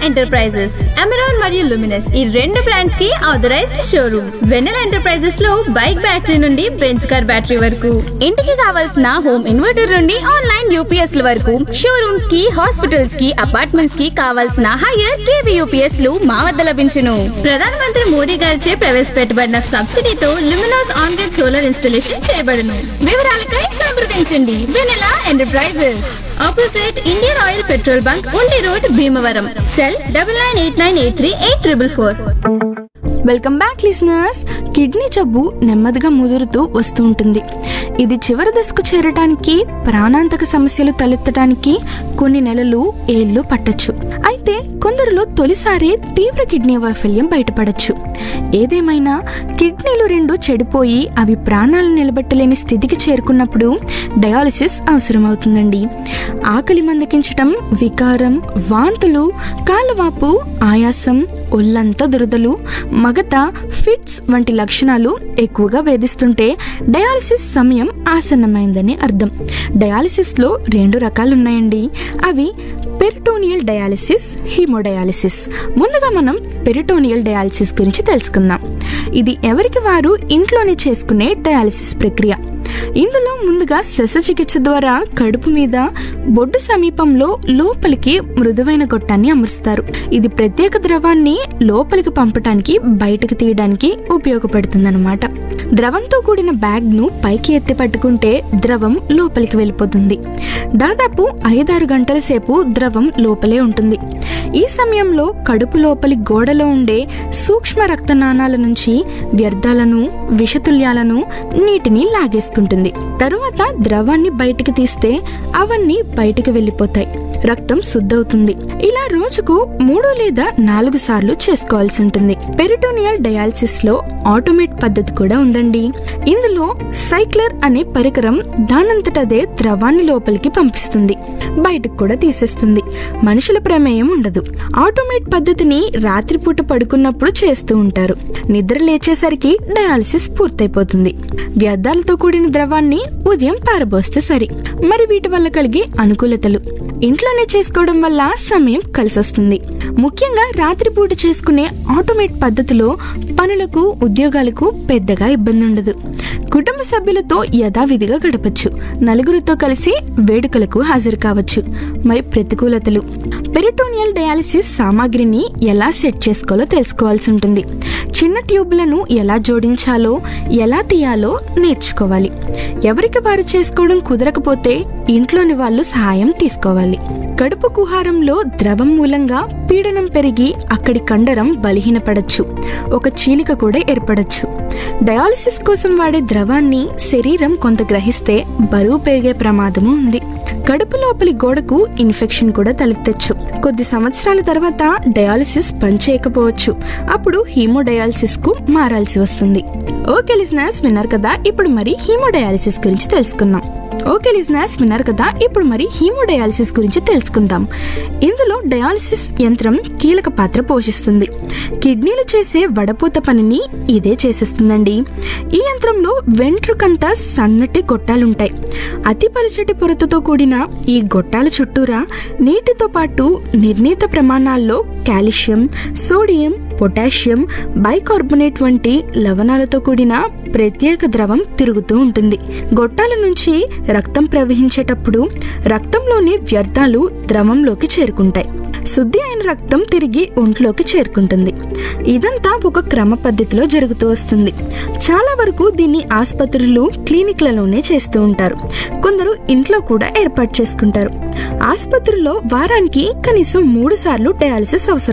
enterprises Amaron మరియు Luminous ఈ రెండు బ్రాండ్స్ కి ఆథరైజ్డ్ షోరూమ్ వెన్నెల ఎంటర్ప్రైజెస్ లో బైక్ బ్యాటరీ నుండి బెంచ్ కార్ బ్యాటరీ వరకు ఇంటికి కావాల్సిన హోమ్ ఇన్వర్టర్ నుండి ఆన్లైన్ యూపీఎస్ ల వరకు షోరూమ్స్ కి హాస్పిటల్స్ కి అపార్ట్మెంట్స్ కి కావాల్సిన హైయర్ కేవీ యూపీఎస్ లు మా వద్ద లభించును ప్రధానమంత్రి మోడీ గారిచే ప్రవేశపెట్టబడిన సబ్సిడీతో Luminous on grid solar installation చేయబడును వివరాలకై సంప్రదించండి Vennela enterprises opposite Indian oil petrol bunk Undi road Bhimavaram cell double nine eight nine eight three eight triple four welcome back listeners kidney జబ్బు నెమ్మదిగా ముదురుతూ వస్తూ ఉంటుంది ఇది చివరి దశకు చేరటానికి ప్రాణాంతక సమస్యలు తలెత్తడానికి కొన్ని నెలలు ఏళ్ళు పట్టొచ్చు అయితే కొందరిలో తొలిసారి తీవ్ర కిడ్నీ వైఫల్యం బయటపడచ్చు ఏదేమైనా కిడ్నీలు రెండు చెడిపోయి అవి ప్రాణాలు నిలబెట్టలేని స్థితికి చేరుకున్నప్పుడు డయాలసిస్ అవసరమవుతుందండి ఆకలి మందకించటం వికారం వాంతులు కాళ్ళవాపు ఆయాసం ఒళ్ళంతా దురదలు మగత ఫిట్స్ వంటి లక్షణాలు ఎక్కువగా వేధిస్తుంటే డయాలసిస్ సమయం ఆసన్నమైందని అర్థం డయాలసిస్లో రెండు రకాలు ఉన్నాయండి అవి పెరిటోనియల్ డయాలసిస్ హీమోడయాలసిస్ ముందుగా మనం పెరిటోనియల్ డయాలసిస్ గురించి తెలుసుకుందాం ఇది ఎవరికి వారు ఇంట్లోనే చేసుకునే డయాలసిస్ ప్రక్రియ ఇందులో ముందుగా శస్త్రచికిత్స ద్వారా కడుపు మీద బొడ్డు సమీపంలో లోపలికి మృదువైన గొట్టాన్ని అమరుస్తారు ఇది ప్రత్యేక ద్రవాన్ని లోపలికి పంపటానికి బయటకు తీయడానికి ఉపయోగపడుతుందన్నమాట ద్రవంతో కూడిన బ్యాగ్ను పైకి ఎత్తి పట్టుకుంటే ద్రవం లోపలికి వెళ్ళిపోతుంది దాదాపు ఐదారు గంటల సేపు ద్రవం లోపలే ఉంటుంది ఈ సమయంలో కడుపు లోపలి గోడలో ఉండే సూక్ష్మ రక్తనాళాల నుంచి వ్యర్థాలను విషతుల్యాలను నీటిని లాగేసుకుంటుంది తరువాత ద్రవాన్ని బయటికి తీస్తే అవన్నీ బయటికి వెళ్ళిపోతాయి రక్తం శుద్ధవుతుంది ఇలా రోజుకు మూడు లేదా నాలుగు సార్లు చేసుకోవాల్సి ఉంటుంది పెరిటోనియల్ డయాలసిస్ లో ఆటోమేట్ పద్ధతి కూడా ఉందండి ఇందులో సైక్లర్ అనే పరికరం దానంతటదే ద్రవాన్ని లోపలికి పంపిస్తుంది బయటకు కూడా తీసేస్తుంది మనుషుల ప్రమేయం ఉండదు ఆటోమేట్ పద్ధతిని రాత్రిపూట పడుకున్నప్పుడు చేస్తూ ఉంటారు నిద్ర లేచేసరికి డయాలసిస్ పూర్తయిపోతుంది వ్యర్థాలతో కూడిన ద్రవాన్ని ఉదయం పారబోస్తే సరి మరి వీటి వల్ల కలిగే అనుకూలతలు ఇంట్లోనే చేసుకోవడం వల్ల సమయం కలిసొస్తుంది ముఖ్యంగా రాత్రిపూట చేసుకునే ఆటోమేట్ పద్ధతిలో పనులకు ఉద్యోగాలకు పెద్దగా ఇబ్బంది ఉండదు కుటుంబ సభ్యులతో యథావిధిగా గడపచ్చు నలుగురితో కలిసి వేడుకలకు హాజరు కావచ్చు మరి ప్రతికూలతలు పెరిటోనియల్ డయాలసిస్ సామాగ్రిని ఎలా సెట్ చేసుకోవాలో తెలుసుకోవాల్సి ఉంటుంది చిన్న ట్యూబ్లను ఎలా జోడించాలో ఎలా తీయాలో నేర్చుకోవాలి ఎవరికి వారు చేసుకోవడం కుదరకపోతే ఇంట్లోని వాళ్ళు సహాయం తీసుకోవాలి కడుపు కుహారంలో ద్రవం మూలంగా పీడనం పెరిగి అక్కడి కండరం బలహీనపడచ్చు ఒక చీలిక కూడా ఏర్పడచ్చు డయాలసిస్ కోసం వాడే ద్రవాన్ని శరీరం కొంత గ్రహిస్తే బరువు పెరిగే ప్రమాదము ఉంది కడుపు లోపలి గోడకు ఇన్ఫెక్షన్ కూడా తలెత్తచ్చు కొద్ది సంవత్సరాల తర్వాత డయాలసిస్ పనిచేయకపోవచ్చు అప్పుడు హీమోడయాలసిస్ కు మారాల్సి వస్తుంది ఓకే లిజనర్స్ విన్నారు కదా ఇప్పుడు మరి హీమోడయాలసిస్ గురించి తెలుసుకుందాం ఓకే లిజనర్స్ విన్నారు కదా ఇప్పుడు మరి హీమోడయాలసిస్ గురించి తెలుసుకుందాం ఇందులో డయాలసిస్ యంత్రం కీలక పాత్ర పోషిస్తుంది కిడ్నీలు చేసే వడపోత పనిని ఇదే చేసేస్తుందండి ఈ యంత్రంలో వెంట్రుకంతా సన్నటి గొట్టాలుంటాయి అతి పలుచటి పొరతతో కూడిన ఈ గొట్టాల చుట్టూరా నీటితో పాటు నిర్ణీత ప్రమాణాల్లో కాల్షియం సోడియం పొటాషియం బైకార్బోనేట్ వంటి లవణాలతో కూడిన ప్రత్యేక ద్రవం తిరుగుతూ ఉంటుంది గొట్టాల నుంచి రక్తం ప్రవహించేటప్పుడు రక్తంలోని వ్యర్థాలు ద్రవంలోకి చేరుకుంటాయి శుద్ధి అయిన రక్తం తిరిగి ఒంట్లోకి చేరుకుంటుంది ఇదంతా ఒక క్రమ పద్ధతిలో జరుగుతూ వస్తుంది చాలా వరకు దీన్ని ఆసుపత్రులు క్లినిక్లలోనే చేస్తూ ఉంటారు కొందరు ఇంట్లో కూడా ఏర్పాటు చేసుకుంటారు ఆసుపత్రుల్లో వారానికి కనీసం మూడు సార్లు డయాలసిస్ అవసరం